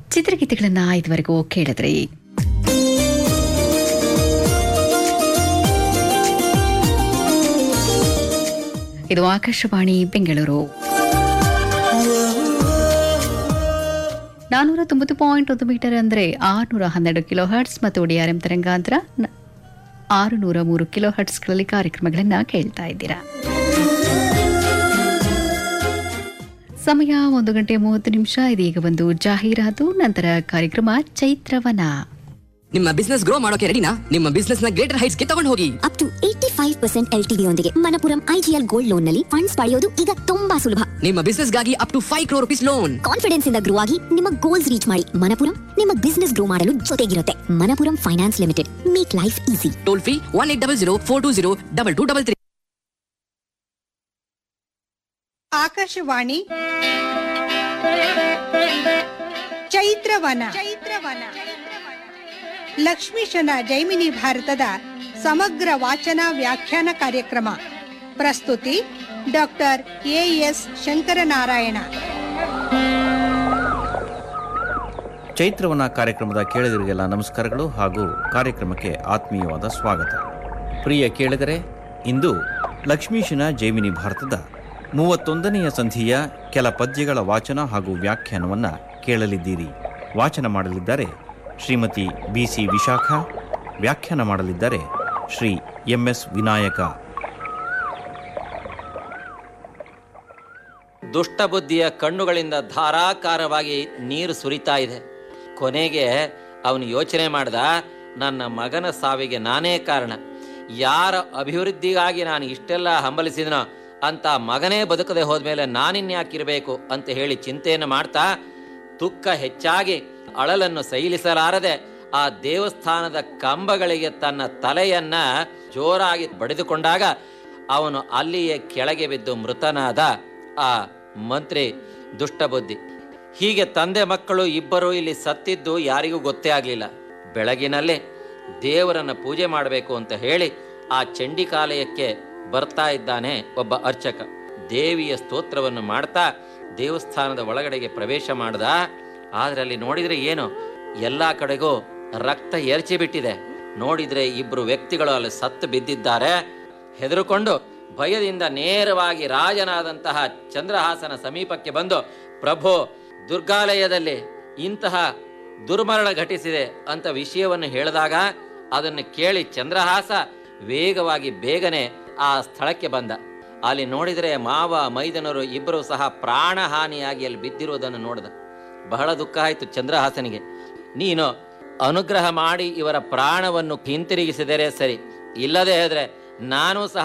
ಚಿತ್ರಗೀತೆಗಳನ್ನ ಇದುವರೆಗೂ ಕೇಳಿದ್ರಿ ಇದು ಆಕಾಶವಾಣಿ ಬೆಂಗಳೂರು ನಾನೂರ ತೊಂಬತ್ತು ಪಾಯಿಂಟ್ ಒಂದು ಮೀಟರ್ ಅಂದರೆ ಆರುನೂರ ಹನ್ನೆರಡು ಕಿಲೋ ಹರ್ಟ್ಸ್ ಮತ್ತು ಡಿಆರ್ಎಂ ತರಂಗಾಂತರ ನ- ಆರುನೂರ ಮೂರು ಕಿಲೋ ಹರ್ಟ್ಸ್ಗಳಲ್ಲಿ ಕಾರ್ಯಕ್ರಮಗಳನ್ನು ಕೇಳ್ತಾ ಇದ್ದೀರಾ ಸಮಯ ಒಂದು ಗಂಟೆ ಮೂವತ್ತು ನಿಮಿಷ ಇದೀಗ ಒಂದು ಜಾಹೀರಾತು ನಂತರ ಕಾರ್ಯಕ್ರಮ ಚೈತ್ರವನ ನಿಮ್ಮ ಬಿಸ್ನೆಸ್ ಗ್ರೋ ಮಾಡೋಕೆ ರೆಡಿನಾ ನಿಮ್ಮ ಬಿಸ್ನೆಸ್ ನ ಗ್ರೇಟರ್ ಹೈಟ್ಸ್ ಗೆ ತಗೊಂಡು ಹೋಗಿ up to eighty five percent L TV ಯೊಂದಿಗೆ ಮನಪುರಂ ಐಜಿಎಲ್ ಗೋಲ್ಡ್ ಲೋನ್ ನಲ್ಲಿ ಫಂಡ್ಸ್ ಪಡೆಯೋದು ಈಗ ತುಂಬಾ ಸುಲಭ ನಿಮ್ಮ ಬಿಸ್ನೆಸ್ ಗಾಗಿ up to five crore rupees loan confidence ಇಂದ ಗ್ರೋ ಆಗಿ ನಿಮ್ಮ ಗೋಲ್ಸ್ ರೀಚ್ ಮಾಡಿ ಮನಪುರಂ ನಿಮ್ಮ ಬಿಸ್ನೆಸ್ ಗ್ರೋ ಮಾಡಲು ಜೊತೆಗಿರುತ್ತೆ Manappuram finance limited make life easy toll free one eight double zero four two zero double two double three Akashvani Chaitravana Chaitravana ಲಕ್ಷ್ಮೀಶನ ಜೈಮಿನಿ ಭಾರತದ ಸಮಗ್ರ ವಾಚನ ವ್ಯಾಖ್ಯಾನ ಕಾರ್ಯಕ್ರಮ ಪ್ರಸ್ತುತಿ ಡಾಕ್ಟರ್ ಎ ಎಸ್ ಶಂಕರನಾರಾಯಣ ಚೈತ್ರವನ ಕಾರ್ಯಕ್ರಮದ ಕೇಳಿದರಿಗೆಲ್ಲ ನಮಸ್ಕಾರಗಳು ಹಾಗೂ ಕಾರ್ಯಕ್ರಮಕ್ಕೆ ಆತ್ಮೀಯವಾದ ಸ್ವಾಗತ ಪ್ರಿಯ ಕೇಳಿದರೆ ಇಂದು ಲಕ್ಷ್ಮೀಶನ ಜೈಮಿನಿ ಭಾರತದ ಮೂವತ್ತೊಂದನೆಯ ಸಂಧಿಯ ಕೆಲ ಪದ್ಯಗಳ ವಾಚನ ಹಾಗೂ ವ್ಯಾಖ್ಯಾನವನ್ನು ಕೇಳಲಿದ್ದೀರಿ ವಾಚನ ಮಾಡಲಿದ್ದಾರೆ ಶ್ರೀಮತಿ ಬಿ ಸಿ ವಿಶಾಖ ವ್ಯಾಖ್ಯಾನ ಮಾಡಲಿದ್ದಾರೆ ಶ್ರೀ ಎಂ ಎಸ್ ವಿನಾಯಕ ದುಷ್ಟಬುದ್ಧಿಯ ಕಣ್ಣುಗಳಿಂದ ಧಾರಾಕಾರವಾಗಿ ನೀರು ಸುರಿತಾ ಇದೆ ಕೊನೆಗೆ ಅವನು ಯೋಚನೆ ಮಾಡ್ದ ನನ್ನ ಮಗನ ಸಾವಿಗೆ ನಾನೇ ಕಾರಣ ಯಾರ ಅಭಿವೃದ್ಧಿಗಾಗಿ ನಾನು ಇಷ್ಟೆಲ್ಲ ಹಂಬಲಿಸಿದನೋ ಅಂತ ಮಗನೇ ಬದುಕದೆ ಹೋದ್ಮೇಲೆ ನಾನಿನ್ಯಾಕಿರಬೇಕು ಅಂತ ಹೇಳಿ ಚಿಂತೆಯನ್ನು ಮಾಡ್ತಾ ದುಃಖ ಹೆಚ್ಚಾಗಿ ಅಳಲನ್ನು ಸೈಲಿಸಲಾರದೆ ಆ ದೇವಸ್ಥಾನದ ಕಂಬಗಳಿಗೆ ತನ್ನ ತಲೆಯನ್ನ ಜೋರಾಗಿ ಬಡಿದುಕೊಂಡಾಗ ಅವನು ಅಲ್ಲಿಯೇ ಕೆಳಗೆ ಬಿದ್ದು ಮೃತನಾದ ಆ ಮಂತ್ರಿ ದುಷ್ಟಬುದ್ಧಿ ಹೀಗೆ ತಂದೆ ಮಕ್ಕಳು ಇಬ್ಬರು ಇಲ್ಲಿ ಸತ್ತಿದ್ದು ಯಾರಿಗೂ ಗೊತ್ತೇ ಆಗಲಿಲ್ಲ ಬೆಳಗಿನಲ್ಲೇ ದೇವರನ್ನ ಪೂಜೆ ಮಾಡಬೇಕು ಅಂತ ಹೇಳಿ ಆ ಚಂಡಿಕಾಲಯಕ್ಕೆ ಬರ್ತಾ ಇದ್ದಾನೆ ಒಬ್ಬ ಅರ್ಚಕ ದೇವಿಯ ಸ್ತೋತ್ರವನ್ನು ಮಾಡ್ತಾ ದೇವಸ್ಥಾನದ ಒಳಗಡೆಗೆ ಪ್ರವೇಶ ಮಾಡ್ದ ಆದ್ರೆ ಅಲ್ಲಿ ನೋಡಿದ್ರೆ ಏನು ಎಲ್ಲಾ ಕಡೆಗೂ ರಕ್ತ ಎರಚಿ ಬಿಟ್ಟಿದೆ ನೋಡಿದ್ರೆ ಇಬ್ರು ವ್ಯಕ್ತಿಗಳು ಅಲ್ಲಿ ಸತ್ತು ಬಿದ್ದಿದ್ದಾರೆ ಹೆದರುಕೊಂಡು ಭಯದಿಂದ ನೇರವಾಗಿ ರಾಜನಾದಂತಹ ಚಂದ್ರಹಾಸನ ಸಮೀಪಕ್ಕೆ ಬಂದು ಪ್ರಭು ದುರ್ಗಾಲಯದಲ್ಲಿ ಇಂತಹ ದುರ್ಮರಣ ಘಟಿಸಿದೆ ಅಂತ ವಿಷಯವನ್ನು ಹೇಳಿದಾಗ ಅದನ್ನು ಕೇಳಿ ಚಂದ್ರಹಾಸ ವೇಗವಾಗಿ ಬೇಗನೆ ಆ ಸ್ಥಳಕ್ಕೆ ಬಂದ ಅಲ್ಲಿ ನೋಡಿದರೆ ಮಾವ ಮೈದನರು ಇಬ್ಬರು ಸಹ ಪ್ರಾಣಹಾನಿಯಾಗಿ ಅಲ್ಲಿ ಬಿದ್ದಿರುವುದನ್ನು ನೋಡಿದ ಬಹಳ ದುಃಖ ಆಯಿತು ಚಂದ್ರಹಾಸನಿಗೆ ನೀನು ಅನುಗ್ರಹ ಮಾಡಿ ಇವರ ಪ್ರಾಣವನ್ನು ಹಿಂತಿರುಗಿಸಿದರೆ ಸರಿ ಇಲ್ಲದೆ ಹೋದ್ರೆ ನಾನು ಸಹ